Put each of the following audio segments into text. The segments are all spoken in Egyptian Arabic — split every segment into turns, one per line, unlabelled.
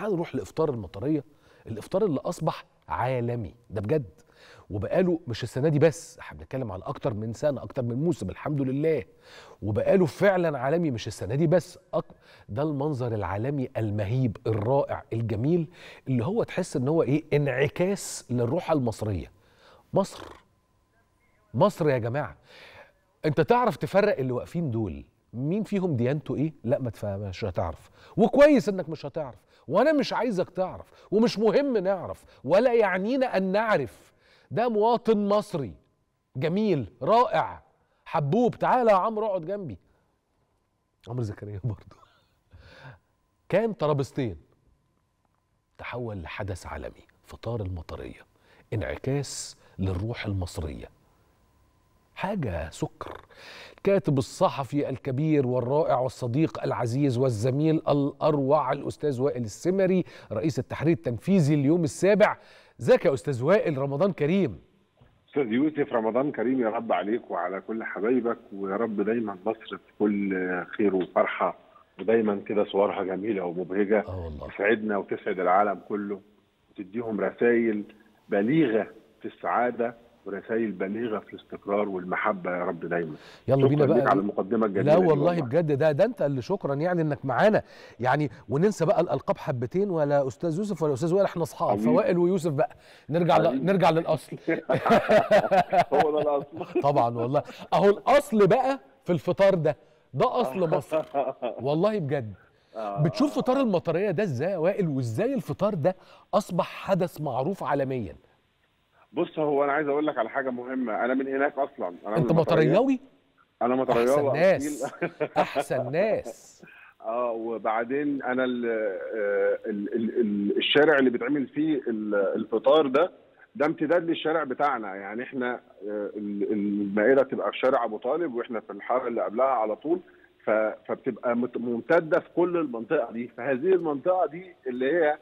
تعالوا نروح لافطار المطريه الافطار اللي اصبح عالمي ده بجد وبقاله مش السنه دي بس احنا بنتكلم على اكتر من سنه اكتر من موسم الحمد لله وبقاله فعلا عالمي مش السنه دي بس أك... ده المنظر العالمي المهيب الرائع الجميل اللي هو تحس ان هو ايه انعكاس للروح المصريه مصر مصر يا جماعه انت تعرف تفرق اللي واقفين دول مين فيهم ديانته ايه لا ما تفهم مش هتعرف وكويس انك مش هتعرف وانا مش عايزك تعرف ومش مهم نعرف ولا يعنينا ان نعرف ده مواطن مصري جميل رائع حبوب تعالى يا عمرو اقعد جنبي عمرو زكريا برضه كان ترابيزتين تحول لحدث عالمي فطار المطريه انعكاس للروح المصريه حاجة سكر الكاتب الصحفي الكبير والرائع والصديق العزيز والزميل الأروع الأستاذ وائل السمري رئيس التحرير التنفيذي اليوم السابع ازيك يا أستاذ وائل رمضان كريم
استاذ يوسف رمضان كريم يا رب عليك وعلى كل حبايبك ويا رب دايما مصر في كل خير وفرحه ودايما كده صورها جميله ومبهجه
اه والله
تسعدنا وتسعد العالم كله وتديهم رسائل بليغه في السعاده ورسائل بليغه في الاستقرار والمحبه يا رب دايما
يلا بينا
شكراً ليك
بقى
على المقدمه الجميله
لا
دي
والله بجد ده ده انت اللي شكرا يعني انك معانا يعني وننسى بقى الالقاب حبتين ولا استاذ يوسف ولا استاذ وائل احنا اصحاب
حبيبي.
فوائل ويوسف بقى نرجع ل...
حبيبي.
نرجع للاصل
هو ده الاصل
طبعا والله اهو الاصل بقى في الفطار ده ده اصل مصر والله بجد بتشوف فطار المطريه ده ازاي يا وائل وازاي الفطار ده اصبح حدث معروف عالميا
بص هو انا عايز اقول لك على حاجه مهمه انا من هناك اصلا انا
انت
من المطرية.
مطرياوي
انا
احسن
مطرياوي
ناس
أصيل.
احسن ناس
اه وبعدين انا ال ال ال ال الشارع اللي بيتعمل فيه ال- الفطار ده ده امتداد للشارع بتاعنا يعني احنا آه، ال- المائده تبقى في شارع ابو طالب واحنا في الحاره اللي قبلها على طول ف- فبتبقى مت- ممتده في كل المنطقه دي فهذه المنطقه دي اللي هي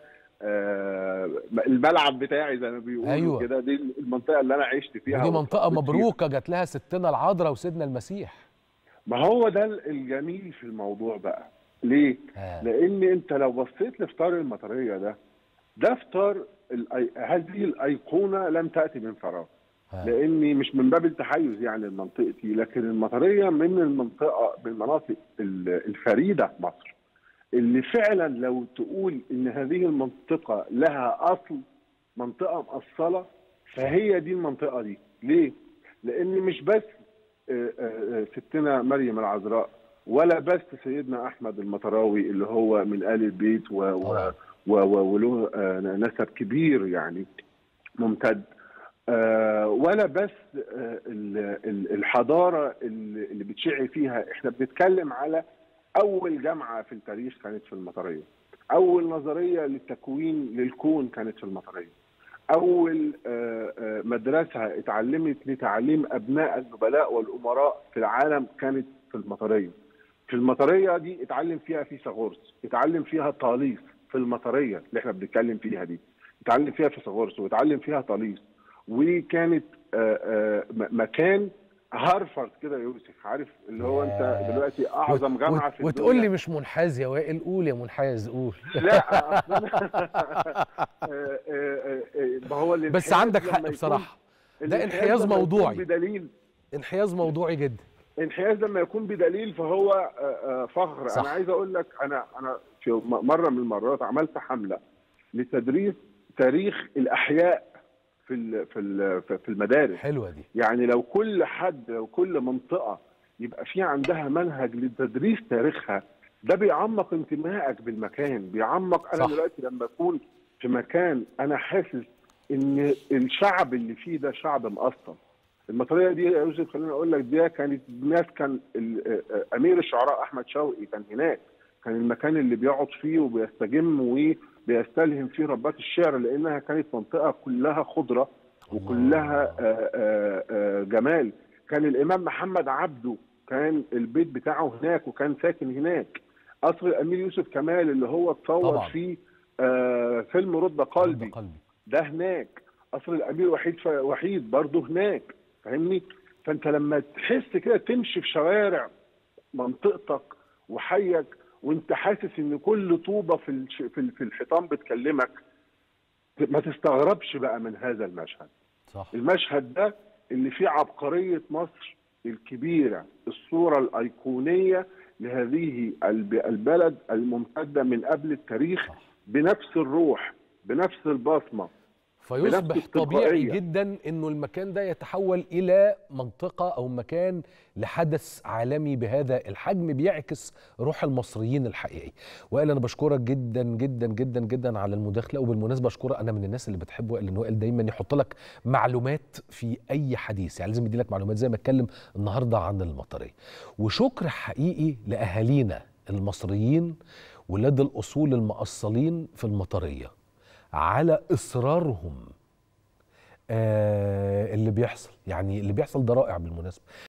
آه، الملعب بتاعي زي ما بيقولوا
أيوة.
كده دي المنطقه اللي انا عشت فيها
ودي منطقه
واتربيت فيها.
مبروكه جات لها ستنا العذراء وسيدنا المسيح
ما هو ده الجميل في الموضوع بقى ليه؟
آه.
لان انت لو بصيت لفطار المطريه ده ده فطار الأي... هذه الايقونه لم تاتي من فراغ
آه.
لاني مش من باب التحيز يعني لمنطقتي لكن المطريه من المنطقه من المناطق ال- الفريده في مصر اللي فعلا لو تقول ان هذه المنطقه لها اصل منطقه مأصله فهي دي المنطقه دي ليه؟ لان مش بس آه، آه، آه، ستنا مريم العذراء ولا بس سيدنا احمد المطراوي اللي هو من ال البيت و و
طبعاً.
و و وله آه، نسب كبير يعني ممتد آه، ولا بس آه، ال- ال- الحضاره اللي اللي بتشع فيها احنا بنتكلم على اول جامعه في التاريخ كانت في المطريه اول نظريه للتكوين للكون كانت في المطريه اول آه، آه، مدرسه اتعلمت لتعليم ابناء النبلاء والامراء في العالم كانت في المطريه في المطريه دي اتعلم فيها فيثاغورس اتعلم فيها طاليس في المطريه اللي احنا بنتكلم فيها دي اتعلم فيها فيثاغورس واتعلم فيها طاليس وكانت آه، آه، م- مكان هارفارد كده يا يوسف عارف اللي هو انت
ياه.
دلوقتي اعظم جامعه في
وتقول لي
الدنيا.
مش منحاز يا وائل قول يا منحاز قول
لا أصل أنا- آه، آه، آه، آه، ما هو
بس
الانحياز
عندك
لما
حق
يكون-
بصراحه ده
الانحياز
انحياز
لما يكون
موضوعي
بدليل
انحياز موضوعي جدا
انحياز لما يكون بدليل فهو آه، آه، فخر
صح.
انا عايز اقول لك انا انا في م- مره من المرات عملت حمله لتدريس تاريخ الاحياء في ال- في ال- في المدارس
حلوه دي
يعني لو كل حد لو كل منطقه يبقى في عندها منهج لتدريس تاريخها ده بيعمق انتمائك بالمكان بيعمق انا
صح.
دلوقتي لما اكون في مكان انا حاسس ان الشعب اللي فيه ده شعب مقصر المطريه دي يا يوسف خليني اقول لك دي كانت ناس كان ال- آه، آه، امير الشعراء احمد شوقي كان هناك كان المكان اللي بيقعد فيه وبيستجم وبيستلهم فيه ربات الشعر لانها كانت منطقه كلها خضره وكلها آه، آه، آه، جمال كان الامام محمد عبده كان البيت بتاعه هناك وكان ساكن هناك قصر الامير يوسف كمال اللي هو اتصور
طبعاً.
فيه آه، فيلم رد قلبي
قلبي
ده هناك قصر الامير وحيد ف... وحيد برضه هناك فاهمني فانت لما تحس كده تمشي في شوارع منطقتك وحيك وانت حاسس ان كل طوبه في الش- في ال- في الحيطان بتكلمك ما تستغربش بقى من هذا المشهد
صح
المشهد ده اللي فيه عبقريه مصر الكبيره الصوره الايقونيه لهذه الب- البلد الممتده من قبل التاريخ
صح.
بنفس الروح بنفس البصمه
فيصبح
بنفس
طبيعي
التلقائية.
جدا انه المكان ده يتحول الى منطقه او مكان لحدث عالمي بهذا الحجم بيعكس روح المصريين الحقيقي وائل انا بشكرك جدا جدا جدا جدا على المداخله وبالمناسبه اشكرك انا من الناس اللي بتحب وائل لان وائل دايما يحط لك معلومات في اي حديث يعني لازم يديلك معلومات زي ما اتكلم النهارده عن المطريه وشكر حقيقي لاهالينا المصريين ولاد الاصول المأصلين في المطريه على اصرارهم آه اللي بيحصل يعني اللي بيحصل ده رائع بالمناسبه